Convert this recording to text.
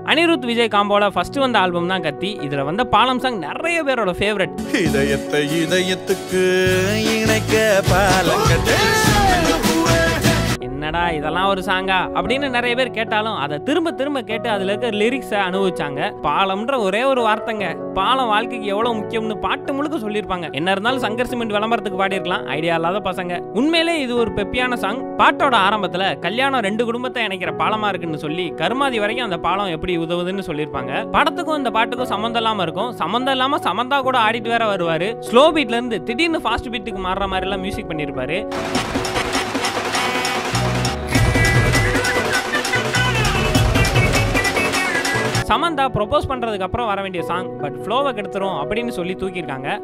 அனிருத் விஜய் காம்போல ஃபர்ஸ்ட் வந்த ஆல்பம் தான் கத்தி இதுல வந்த பாலம் சாங் நிறைய பேரோட ஃபேவரட் இதயத்தை இதயத்துக்கு இணைக்க பாலங்கட்டு என்னடா இதெல்லாம் ஒரு சாங்கா அப்படின்னு நிறைய பேர் கேட்டாலும் அதை திரும்ப திரும்ப கேட்டு அதுல இருக்க லிரிக்ஸை அனுபவிச்சாங்க பாலம்ன்ற ஒரே ஒரு வார்த்தைங்க பாலம் வாழ்க்கைக்கு எவ்வளவு முக்கியம்னு பாட்டு முழுக்க சொல்லியிருப்பாங்க என்ன இருந்தாலும் சங்கர் சிமெண்ட் விளம்பரத்துக்கு பாடியிருக்கலாம் ஐடியா இல்லாத பசங்க உண்மையிலே இது ஒரு பெப்பியான சாங் பாட்டோட ஆரம்பத்துல கல்யாணம் ரெண்டு குடும்பத்தை இணைக்கிற பாலமா இருக்குன்னு சொல்லி கருமாதி வரைக்கும் அந்த பாலம் எப்படி உதவுதுன்னு சொல்லியிருப்பாங்க படத்துக்கும் இந்த பாட்டுக்கும் சம்மந்தம் இல்லாம இருக்கும் சம்மந்தம் இல்லாம சமந்தா கூட ஆடிட்டு வேற வருவாரு ஸ்லோ பீட்ல இருந்து திடீர்னு ஃபாஸ்ட் பீட்டுக்கு மாறுற மாதிரி எல்லாம் மியூசிக் பண்ணியிருப்பாரு சமந்தா ப்ரொபோஸ் பண்றதுக்கு அப்புறம் வர வேண்டிய சாங் பட் ஃப்ளோவை கெடுத்துரும் அப்படின்னு சொல்லி தூக்கியிருக்காங்க